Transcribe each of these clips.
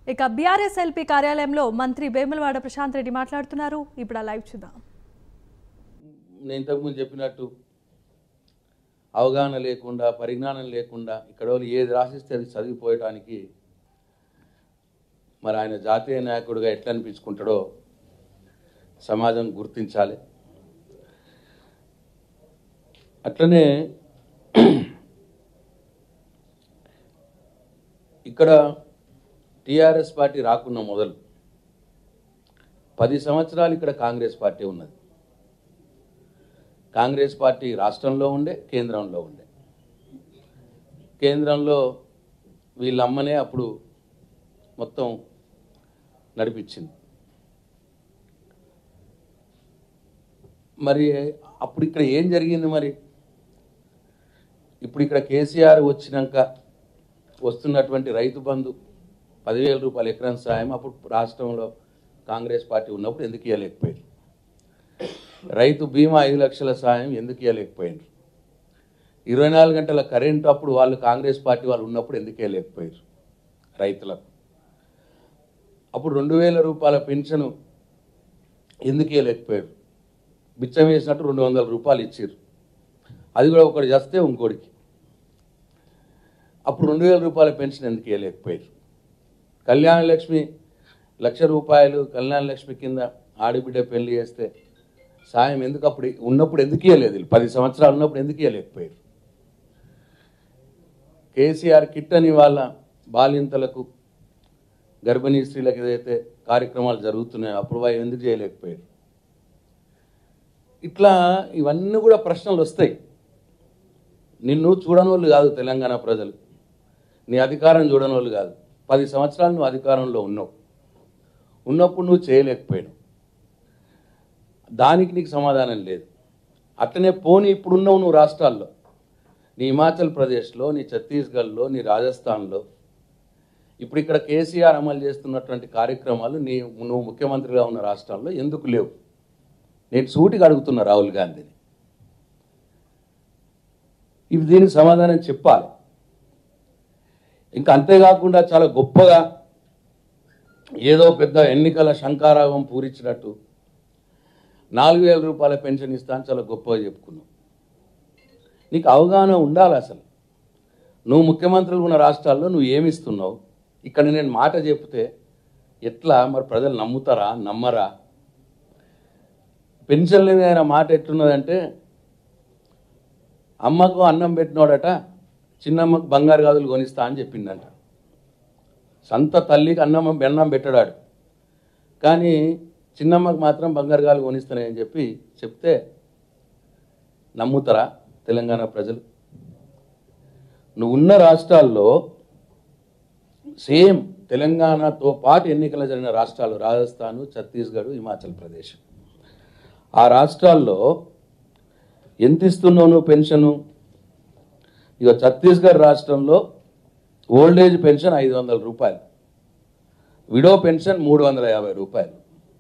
ఇక BRS LP కార్యాలయంలో మంత్రి వేములవాడ ప్రశాంత్ రెడ్డి మాట్లాడుతున్నారు ఇప్పుడు ఆ లైవ్ చూద్దాం నేను ఇంతకుముందు చెప్పినట్టు అవగాహన లేకుండా పరిజ్ఞానం లేకుండా ఇక్కడ వాళ్ళు ఏది రాసిస్తే అది చదివిపోయటానికి మరి ఆయన జాతీయ నాయకుడిగా ఎట్లా అనిపించుకుంటాడో సమాజం గుర్తించాలి అట్లనే ఇక్కడ టీఆర్ఎస్ పార్టీ రాకున్న మొదలు పది సంవత్సరాలు ఇక్కడ కాంగ్రెస్ పార్టీ ఉన్నది కాంగ్రెస్ పార్టీ రాష్ట్రంలో ఉండే కేంద్రంలో ఉండే కేంద్రంలో వీళ్ళమ్మనే అప్పుడు మొత్తం నడిపించింది మరి అప్పుడు ఇక్కడ ఏం జరిగింది మరి ఇప్పుడు ఇక్కడ కేసీఆర్ వచ్చినాక వస్తున్నటువంటి రైతు బంధు పదివేల రూపాయల ఎకరం సాయం అప్పుడు రాష్ట్రంలో కాంగ్రెస్ పార్టీ ఉన్నప్పుడు ఎందుకు ఇవ్వలేకపోయారు రైతు బీమా ఐదు లక్షల సాయం ఎందుకు ఇవ్వలేకపోయారు ఇరవై నాలుగు గంటల కరెంటు అప్పుడు వాళ్ళు కాంగ్రెస్ పార్టీ వాళ్ళు ఉన్నప్పుడు ఎందుకు ఇవ్వలేకపోయారు రైతులకు అప్పుడు రెండు వేల రూపాయల పెన్షన్ ఎందుకు ఇవ్వలేకపోయారు బిచ్చం వేసినట్టు రెండు వందల రూపాయలు ఇచ్చారు అది కూడా ఒకటి చేస్తే ఇంకోటికి అప్పుడు రెండు వేల రూపాయల పెన్షన్ ఎందుకు ఇవ్వలేకపోయారు కళ్యాణ లక్ష్మి లక్ష రూపాయలు కళ్యాణ లక్ష్మి కింద ఆడబిడ్డ పెళ్లి చేస్తే సాయం ఎందుకు అప్పుడు ఉన్నప్పుడు ఎందుకు ఇవ్వలేదు వీళ్ళు? పది సంవత్సరాలు ఉన్నప్పుడు ఎందుకు ఇవ్వలేకపోయారు కేసీఆర్ కిట్ అని వాళ్ళ బాలింతలకు గర్భిణీ స్త్రీలకు ఏదైతే కార్యక్రమాలు జరుగుతున్నాయో అప్పుడు వాళ్ళు ఎందుకు చేయలేకపోయారు ఇట్లా ఇవన్నీ కూడా ప్రశ్నలు వస్తాయి నిన్ను చూడని వాళ్ళు కాదు తెలంగాణ ప్రజలు నీ అధికారం చూడని వాళ్ళు కాదు పది సంవత్సరాలు నువ్వు అధికారంలో ఉన్నావు ఉన్నప్పుడు నువ్వు చేయలేకపోయావు దానికి నీకు సమాధానం లేదు అట్లనే పోనీ ఇప్పుడున్నావు నువ్వు రాష్ట్రాల్లో నీ హిమాచల్ ప్రదేశ్లో నీ ఛత్తీస్గఢ్లో నీ రాజస్థాన్లో ఇప్పుడు ఇక్కడ కేసీఆర్ అమలు చేస్తున్నటువంటి కార్యక్రమాలు నీ నువ్వు ముఖ్యమంత్రిగా ఉన్న రాష్ట్రాల్లో ఎందుకు లేవు నేను సూటిగా అడుగుతున్నా రాహుల్ గాంధీని ఇవి దీనికి సమాధానం చెప్పాలి ఇంకా అంతేకాకుండా చాలా గొప్పగా ఏదో పెద్ద ఎన్నికల శంకారావం పూరించినట్టు నాలుగు వేల రూపాయల పెన్షన్ ఇస్తా అని చాలా గొప్పగా చెప్పుకున్నావు నీకు అవగాహన ఉండాలి అసలు నువ్వు ముఖ్యమంత్రులు ఉన్న రాష్ట్రాల్లో నువ్వు ఏమిస్తున్నావు ఇక్కడ నేను మాట చెప్తే ఎట్లా మరి ప్రజలు నమ్ముతారా నమ్మరా పెన్షన్ల మీద మాట ఎట్లున్నదంటే అమ్మకు అన్నం పెట్టినోడట చిన్నమ్మకు బంగారు గాజులు కొనిస్తా అని చెప్పిందంట సంత తల్లికి అన్నం బెన్నం పెట్టడాడు కానీ చిన్నమ్మకు మాత్రం బంగారు గాజులు కొనిస్తానని చెప్పి చెప్తే నమ్ముతారా తెలంగాణ ప్రజలు నువ్వు ఉన్న రాష్ట్రాల్లో సేమ్ తెలంగాణతో పాటు ఎన్నికలు జరిగిన రాష్ట్రాలు రాజస్థాన్ ఛత్తీస్గఢ్ హిమాచల్ ప్రదేశ్ ఆ రాష్ట్రాల్లో ఎంత ఇస్తున్నావు నువ్వు పెన్షను ఇక ఛత్తీస్గఢ్ రాష్ట్రంలో ఓల్డ్ ఏజ్ పెన్షన్ ఐదు వందల రూపాయలు విడో పెన్షన్ మూడు వందల యాభై రూపాయలు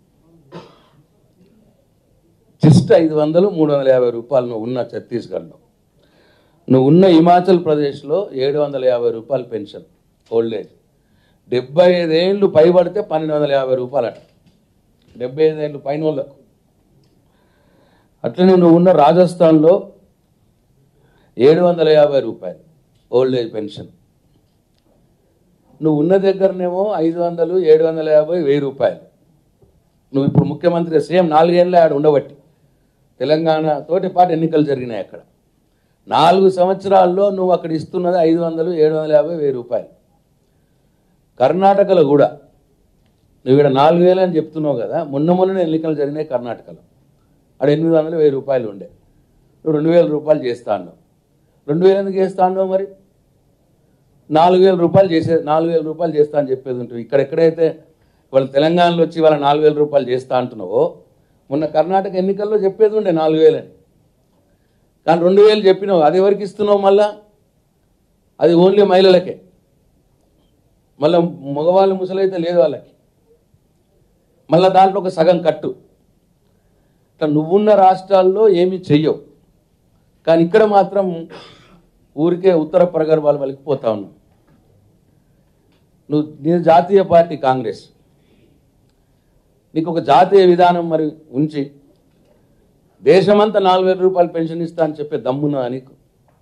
జస్ట్ ఐదు వందలు మూడు వందల యాభై రూపాయలు నువ్వు ఉన్న ఛత్తీస్గఢ్లో నువ్వు ఉన్న హిమాచల్ ప్రదేశ్లో ఏడు వందల యాభై రూపాయలు పెన్షన్ ఓల్డ్ ఏజ్ డెబ్బై ఐదేళ్ళు పైబడితే పన్నెండు వందల యాభై రూపాయలట డెబ్బై ఐదేళ్ళు పైన వాళ్ళకు అట్లనే నువ్వు ఉన్న రాజస్థాన్లో ఏడు వందల యాభై రూపాయలు ఓల్డ్ ఏజ్ పెన్షన్ నువ్వు ఉన్న దగ్గరనేమో ఐదు వందలు ఏడు వందల యాభై వెయ్యి రూపాయలు నువ్వు ఇప్పుడు ముఖ్యమంత్రి సేమ్ నాలుగేళ్ళే ఆడ ఉండబట్టి తెలంగాణ తోటి పాటు ఎన్నికలు జరిగినాయి అక్కడ నాలుగు సంవత్సరాల్లో నువ్వు అక్కడ ఇస్తున్నది ఐదు వందలు ఏడు వందల యాభై వెయ్యి రూపాయలు కర్ణాటకలో కూడా నువ్వు ఇక్కడ నాలుగు వేలు అని చెప్తున్నావు కదా మొన్న మొన్న ఎన్నికలు జరిగినాయి కర్ణాటకలో అక్కడ ఎనిమిది వందలు వెయ్యి రూపాయలు ఉండే నువ్వు రెండు వేల రూపాయలు చేస్తా అన్నావు రెండు వేలు ఎందుకు చేస్తా అన్నావు మరి నాలుగు వేల రూపాయలు చేసే నాలుగు వేల రూపాయలు చేస్తా అని చెప్పేది ఉంటుంది ఇక్కడ ఎక్కడైతే వాళ్ళు తెలంగాణలో వచ్చి వాళ్ళ నాలుగు వేల రూపాయలు చేస్తా అంటున్నావో మొన్న కర్ణాటక ఎన్నికల్లో చెప్పేది ఉండే నాలుగు వేలని కానీ రెండు వేలు చెప్పినావు అది ఎవరికి ఇస్తున్నావు మళ్ళా అది ఓన్లీ మహిళలకే మళ్ళీ మగవాళ్ళు ముసలైతే లేదు వాళ్ళకి మళ్ళీ దాంట్లో ఒక సగం కట్టు ఇట్లా నువ్వున్న రాష్ట్రాల్లో ఏమీ చెయ్యవు కానీ ఇక్కడ మాత్రం ఊరికే ఉత్తర ప్రగర్భాలు వలికిపోతా ఉన్నాం నువ్వు నీ జాతీయ పార్టీ కాంగ్రెస్ నీకు ఒక జాతీయ విధానం మరి ఉంచి దేశమంతా నాలుగు వేల రూపాయలు పెన్షన్ ఇస్తా అని చెప్పే దమ్మున్నా నీకు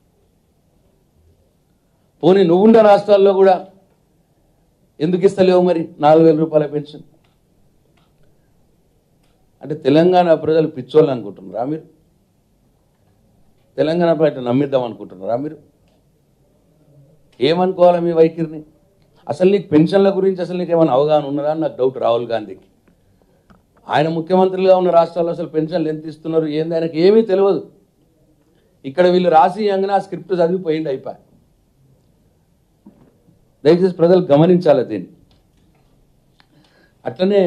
పోనీ నువ్వుండే రాష్ట్రాల్లో కూడా ఎందుకు ఇస్తలేవు మరి నాలుగు వేల రూపాయల పెన్షన్ అంటే తెలంగాణ ప్రజలు పిచ్చోళ్ళు అనుకుంటున్నారా మీరు తెలంగాణ ప్రజలు నమ్మిద్దాం అనుకుంటున్నారా మీరు ఏమనుకోవాలా మీ వైఖరిని అసలు నీకు పెన్షన్ల గురించి అసలు నీకు ఏమైనా అవగాహన ఉన్నదా అని నాకు డౌట్ రాహుల్ గాంధీకి ఆయన ముఖ్యమంత్రిగా ఉన్న రాష్ట్రాల్లో అసలు పెన్షన్లు ఎంత ఇస్తున్నారు ఏంది ఆయనకి ఏమీ తెలియదు ఇక్కడ వీళ్ళు రాసి ఇయ్యంగానే ఆ స్క్రిప్ట్ చదివిపోయింది అయిపోయి దయచేసి ప్రజలు గమనించాలి దీన్ని అట్లనే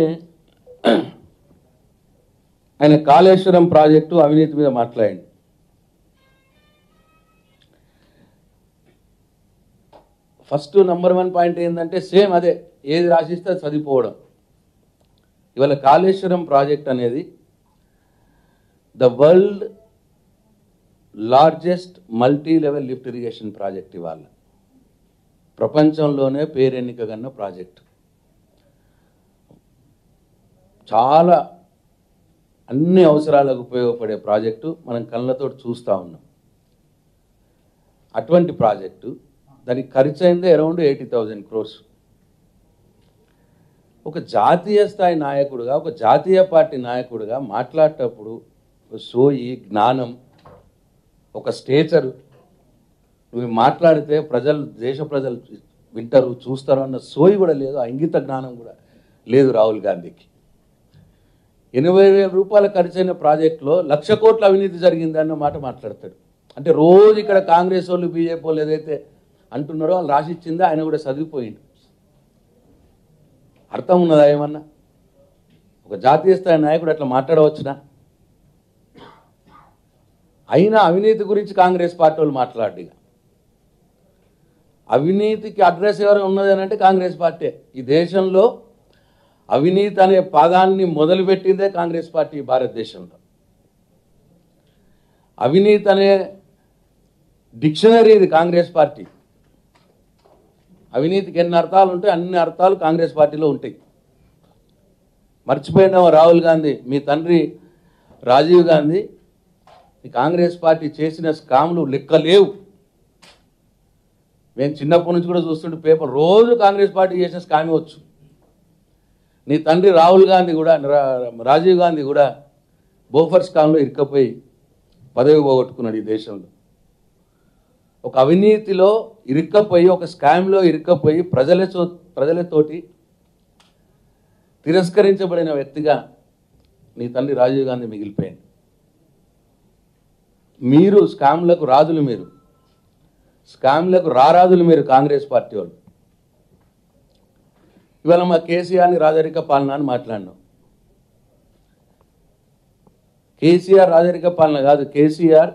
ఆయన కాళేశ్వరం ప్రాజెక్టు అవినీతి మీద మాట్లాడండి ఫస్ట్ నంబర్ వన్ పాయింట్ ఏంటంటే సేమ్ అదే ఏది రాసిస్తే అది చదివిపోవడం ఇవాళ కాళేశ్వరం ప్రాజెక్ట్ అనేది the world largest multi level lift irrigation project ఇవాళ ప్రపంచంలోనే పేరెన్నికగన్న ప్రాజెక్ట్ చాలా అన్ని అవసరాలకు ఉపయోగపడే ప్రాజెక్టు మనం కళ్ళతో చూస్తూ ఉన్నాం అటువంటి ప్రాజెక్టు దానికి ఖర్చు అయింది అరౌండ్ ఎయిటీ థౌజండ్ క్రోర్స్ ఒక జాతీయ స్థాయి నాయకుడుగా ఒక జాతీయ పార్టీ నాయకుడిగా మాట్లాడేటప్పుడు ఒక సోయి జ్ఞానం ఒక స్టేచరు నువ్వు మాట్లాడితే ప్రజలు దేశ ప్రజలు వింటారు చూస్తారు అన్న సోయి కూడా లేదు ఆ ఇంగిత జ్ఞానం కూడా లేదు రాహుల్ గాంధీకి ఎనభై వేల రూపాయల ఖర్చైన ప్రాజెక్టులో లక్ష కోట్ల అవినీతి జరిగింది అన్న మాట మాట్లాడతాడు అంటే రోజు ఇక్కడ కాంగ్రెస్ వాళ్ళు బీజేపీ వాళ్ళు ఏదైతే అంటున్నారో వాళ్ళు రాసిచ్చిందో ఆయన కూడా చదివిపోయిండు అర్థం ఉన్నదా ఏమన్నా ఒక జాతీయ స్థాయి నాయకుడు అట్లా మాట్లాడవచ్చునా అయినా అవినీతి గురించి కాంగ్రెస్ పార్టీ వాళ్ళు మాట్లాడు ఇక అవినీతికి అడ్రస్ ఎవరు ఉన్నది అని అంటే కాంగ్రెస్ పార్టీ ఈ దేశంలో అవినీతి అనే పదాన్ని మొదలుపెట్టిందే కాంగ్రెస్ పార్టీ భారతదేశంలో అవినీతి అనే డిక్షనరీ ఇది కాంగ్రెస్ పార్టీ అవినీతికి ఎన్ని అర్థాలు ఉంటాయి అన్ని అర్థాలు కాంగ్రెస్ పార్టీలో ఉంటాయి మర్చిపోయినావు రాహుల్ గాంధీ మీ తండ్రి రాజీవ్ గాంధీ ఈ కాంగ్రెస్ పార్టీ చేసిన స్కామ్లు లెక్క లేవు మేము చిన్నప్పటి నుంచి కూడా చూస్తుంటే పేపర్ రోజు కాంగ్రెస్ పార్టీ చేసిన స్కామే వచ్చు నీ తండ్రి రాహుల్ గాంధీ కూడా రా- రాజీవ్ గాంధీ కూడా బోఫర్ స్కామ్లో ఇరుక్కపోయి పదవి పోగొట్టుకున్నాడు ఈ దేశంలో ఒక అవినీతిలో ఇరుక్కపోయి ఒక స్కామ్లో ఇరుక్కపోయి ప్రజల చో ప్రజలతోటి తిరస్కరించబడిన వ్యక్తిగా నీ తండ్రి రాజీవ్ గాంధీ మిగిలిపోయింది మీరు స్కామ్లకు రాజులు మీరు స్కామ్లకు రారాజులు మీరు కాంగ్రెస్ పార్టీ వాళ్ళు ఇవాళ మా కేసీఆర్ని రాజరిక పాలన అని మాట్లాడినాం కేసీఆర్ రాజరిక పాలన కాదు కేసీఆర్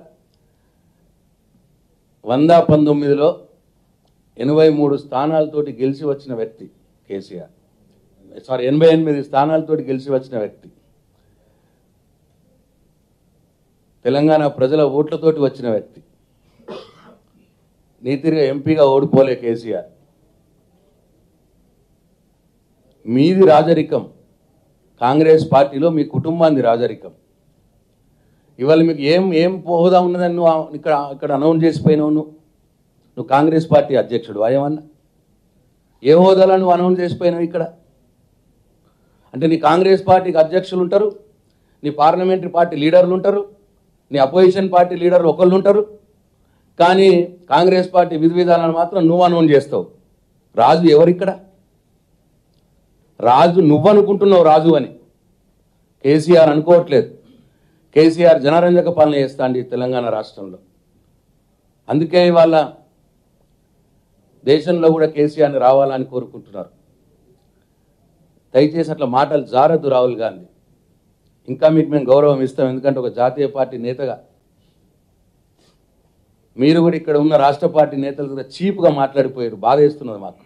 వంద పంతొమ్మిదిలో ఎనభై మూడు స్థానాలతోటి గెలిచి వచ్చిన వ్యక్తి కేసీఆర్ సారీ ఎనభై ఎనిమిది స్థానాలతోటి గెలిచి వచ్చిన వ్యక్తి తెలంగాణ ప్రజల ఓట్లతోటి వచ్చిన వ్యక్తి నీతిగా ఎంపీగా ఓడిపోలే కేసీఆర్ మీది రాజరికం కాంగ్రెస్ పార్టీలో మీ కుటుంబాన్ని రాజరికం ఇవాళ మీకు ఏం ఏం హోదా ఉన్నదని నువ్వు ఆ- ఇక్కడ ఇక్కడ అనౌన్స్ చేసిపోయినావు నువ్వు నువ్వు కాంగ్రెస్ పార్టీ అధ్యక్షుడు ఏమన్నా ఏ హోదాలో నువ్వు అనౌన్స్ చేసిపోయినావు ఇక్కడ అంటే నీ కాంగ్రెస్ పార్టీకి అధ్యక్షులు ఉంటారు నీ పార్లమెంటరీ పార్టీ లీడర్లు ఉంటారు నీ అపోజిషన్ పార్టీ లీడర్లు ఒకళ్ళు ఉంటారు కానీ కాంగ్రెస్ పార్టీ విధి విధానాలు మాత్రం నువ్వు అనౌన్స్ చేస్తావు రాజు ఎవరిక్కడ రాజు నువ్వనుకుంటున్నావు రాజు అని కేసీఆర్ అనుకోవట్లేదు కేసీఆర్ జనరంజక పాలన చేస్తాండి తెలంగాణ రాష్ట్రంలో అందుకే ఇవాళ దేశంలో కూడా కేసీఆర్ని రావాలని కోరుకుంటున్నారు దయచేసి అట్లా మాటలు జారద్దు రాహుల్ గాంధీ ఇంకా మీకు మేము గౌరవం ఇస్తాం ఎందుకంటే ఒక జాతీయ పార్టీ నేతగా మీరు కూడా ఇక్కడ ఉన్న రాష్ట్ర పార్టీ నేతలు కూడా చీప్గా మాట్లాడిపోయారు బాధేస్తున్నది మాకు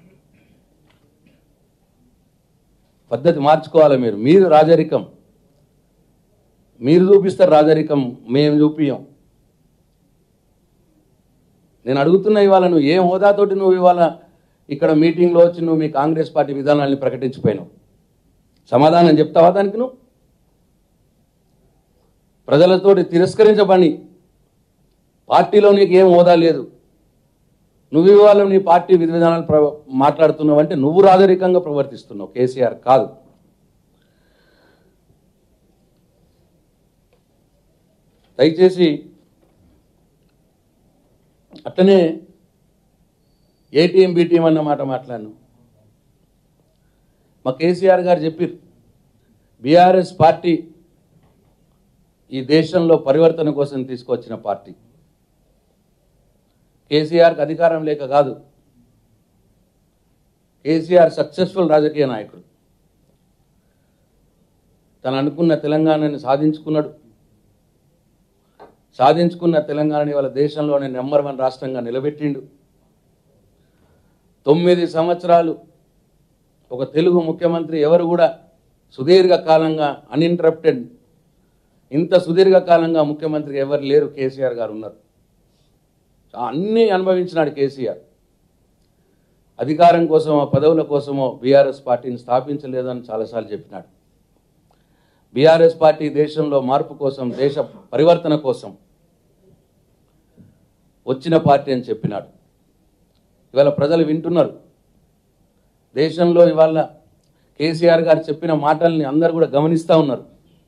పద్ధతి మార్చుకోవాలి మీరు మీరు రాజరికం మీరు చూపిస్తారు రాజరికం మేము చూపియం నేను అడుగుతున్నా ఇవాళ నువ్వు ఏం హోదాతోటి నువ్వు ఇవాళ ఇక్కడ మీటింగ్లో వచ్చి నువ్వు మీ కాంగ్రెస్ పార్టీ విధానాన్ని ప్రకటించిపోయినావు సమాధానం చెప్తావా దానికి నువ్వు ప్రజలతోటి తిరస్కరించబడి పార్టీలో నీకు ఏం హోదా లేదు నువ్వు ఇవాళ నీ పార్టీ విధి విధానాలు ప్ర మాట్లాడుతున్నావు అంటే నువ్వు రాజరికంగా ప్రవర్తిస్తున్నావు కేసీఆర్ కాదు దయచేసి అట్లనే ఏటీఎం బీటీఎం అన్న మాట మాట్లాడను మా కేసీఆర్ గారు చెప్పారు బీఆర్ఎస్ పార్టీ ఈ దేశంలో పరివర్తన కోసం తీసుకొచ్చిన పార్టీ కేసీఆర్కి అధికారం లేక కాదు కేసీఆర్ సక్సెస్ఫుల్ రాజకీయ నాయకుడు తను అనుకున్న తెలంగాణని సాధించుకున్నాడు సాధించుకున్న తెలంగాణని వాళ్ళ దేశంలోనే నెంబర్ వన్ రాష్ట్రంగా నిలబెట్టిండు తొమ్మిది సంవత్సరాలు ఒక తెలుగు ముఖ్యమంత్రి ఎవరు కూడా సుదీర్ఘ కాలంగా అన్ఇంటరప్టెడ్ ఇంత సుదీర్ఘ కాలంగా ముఖ్యమంత్రి ఎవరు లేరు కేసీఆర్ గారు ఉన్నారు అన్నీ అనుభవించినాడు కేసీఆర్ అధికారం కోసమో పదవుల కోసమో బీఆర్ఎస్ పార్టీని స్థాపించలేదని చాలాసార్లు చెప్పినాడు బీఆర్ఎస్ పార్టీ దేశంలో మార్పు కోసం దేశ పరివర్తన కోసం వచ్చిన పార్టీ అని చెప్పినాడు ఇవాళ ప్రజలు వింటున్నారు దేశంలో ఇవాళ కేసీఆర్ గారు చెప్పిన మాటల్ని అందరు కూడా గమనిస్తూ ఉన్నారు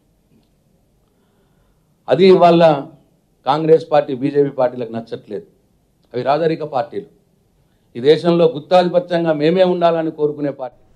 అది ఇవాళ కాంగ్రెస్ పార్టీ బీజేపీ పార్టీలకు నచ్చట్లేదు అవి రాజరిక పార్టీలు ఈ దేశంలో గుత్తాధిపత్యంగా మేమే ఉండాలని కోరుకునే పార్టీ